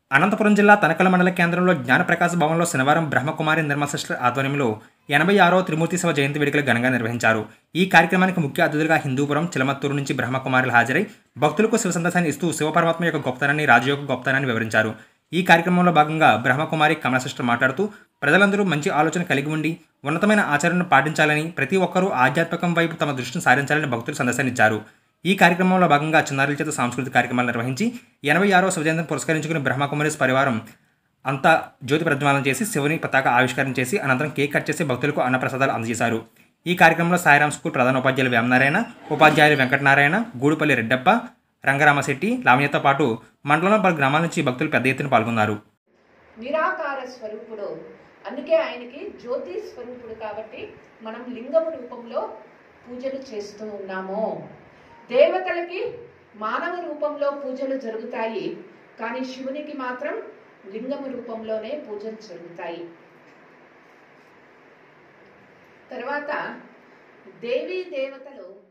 అనంతపురం జిల్లా తనకల మండల కేంద్రంలో జ్ఞానప్రకాశ భవన్లో శనివారం బ్రహ్మకుమారి నిర్మల సిస్టర్ ఆధ్వర్యంలో ఎనభై ఆరో త్రిమూర్తి శివ జయంతి వేడుకలు ఘనంగా నిర్వహించారు ఈ కార్యక్రమానికి ముఖ్య అతిథులుగా హిందూపురం చిలమత్తూరు నుంచి బ్రహ్మకుమారులు హాజరై భక్తులకు శివ సందేశాన్ని ఇస్తూ శివపరమాత్మ యొక్క గొప్పతనాన్ని రాజయోగ గొప్పతనాన్ని వివరించారు ఈ కార్యక్రమంలో భాగంగా బ్రహ్మకుమారి కమల సిస్టర్ మాట్లాడుతూ ప్రజలందరూ మంచి ఆలోచన కలిగి ఉండి ఉన్నతమైన ఆచరణను పాటించాలని ప్రతి ఒక్కరూ ఆధ్యాత్మికం వైపు తమ దృష్టిని సారించాలని భక్తులు సందేశాన్ని ఇచ్చారు ఈ కార్యక్రమంలో భాగంగా చిన్నారుల చేత సాంస్కృతిక కార్యక్రమాలు నిర్వహించి ఎనభై ఆరో శివజయంతిని పురస్కరించుకుని బ్రహ్మకుమారిస్ పరివారం అంతా జ్యోతి ప్రజ్వలనం చేసి శివుని పతాక ఆవిష్కరణ చేసి అనంతరం కేక్ కట్ చేసి భక్తులకు అన్నప్రసాదాలు అందజేశారు ఈ కార్యక్రమంలో సాయిరాం స్కూల్ ప్రధాన ఉపాధ్యాయులు వేమనారాయణ ఉపాధ్యాయులు వెంకటనారాయణ గూడుపల్లి రెడ్డప్ప రంగరామశెట్టి లావణ్యతో పాటు మండలంలో పలు గ్రామాల నుంచి భక్తులు పెద్ద ఎత్తున పాల్గొన్నారు నిరాకార స్వరూపుడు అందుకే ఆయనకి జ్యోతి స్వరూపుడు కాబట్టి మనం లింగము రూపంలో పూజలు చేస్తూ ఉన్నాము దేవతలకి మానవ రూపంలో పూజలు జరుగుతాయి కానీ శివునికి మాత్రం లింగము రూపంలోనే పూజలు జరుగుతాయి తర్వాత దేవీ దేవతలు